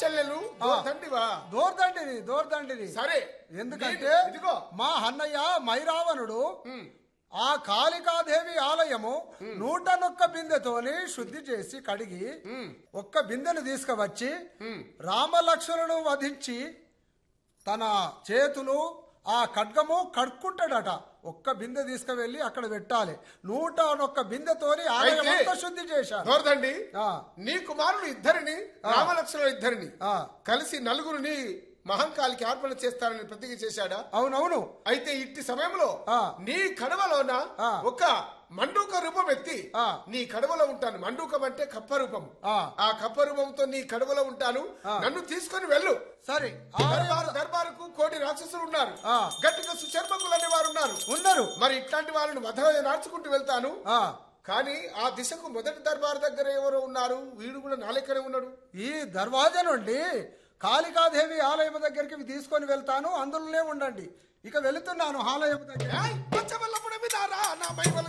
చెల్లెలు తండ్రివా దోర్దండిని దోర్దండిని సరే ఎందుకంటే నేను- ఇదిగో మా అన్నయ్య మైరావణుడు ఆ కాళికాదేవి ఆలయము నూట నొక్క బిందెతోని శుద్ధి చేసి కడిగి ఒక్క బిందెను తీసుకువచ్చి రామలక్ష్మణుడు వధించి తన చేతులు ఆ ఖడ్గము కడుక్కుంటాడట ఒక్క బిందె తీసుకువెళ్ళి అక్కడ పెట్టాలి నూట ఒక్క బిందెతోని ఆలయం అయితే- అంతా శుద్ధి చేశారు దోర్దండి ఆ, నీ కుమారులు ఇద్దరిని రామలక్ష్మణులు ఇద్దరిని ఆ. కలిసి నలుగురిని మహంకాళికి అర్పణ చేస్తారని ప్రతిజ్ఞ చేశాడా అవునవును అయితే ఇట్టి సమయంలో ఆ. నీ కడవలోన ఆ. ఒక మండూక రూపం ఎత్తి ఆ. నీ కడవలో ఉంటాను మండూకం అంటే కప్ప రూపం ఆ. ఆ కప్ప రూపంతో నీ కడవలో ఉంటాను ఆ. నన్ను తీసుకొని వెళ్ళు సరే దర్బారు దర్బారుకు కోటి రాక్షసులు ఉన్నారు ఆ. గట్టిగా సుచర్మకులు అనే వారు ఉన్నారు ఉన్నారు మరి ఇట్లాంటి వాళ్ళని వధ నార్చుకుంటూ వెళ్తాను ఆ, కానీ ఆ దిశకు మొదటి దర్బార్ దగ్గర ఎవరో ఉన్నారు వీడు కూడా నా లెక్కనే ఉన్నాడు ఈ దర్వాజా నుండి కాళికాదేవి ఆలయం దగ్గరికి తీసుకొని వెళ్తాను అందులోనే ఉండండి ఇక వెళుతున్నాను ఆలయం దగ్గర ఏయ్, పచ్చబల్లపుడ విధారా, నా మైవ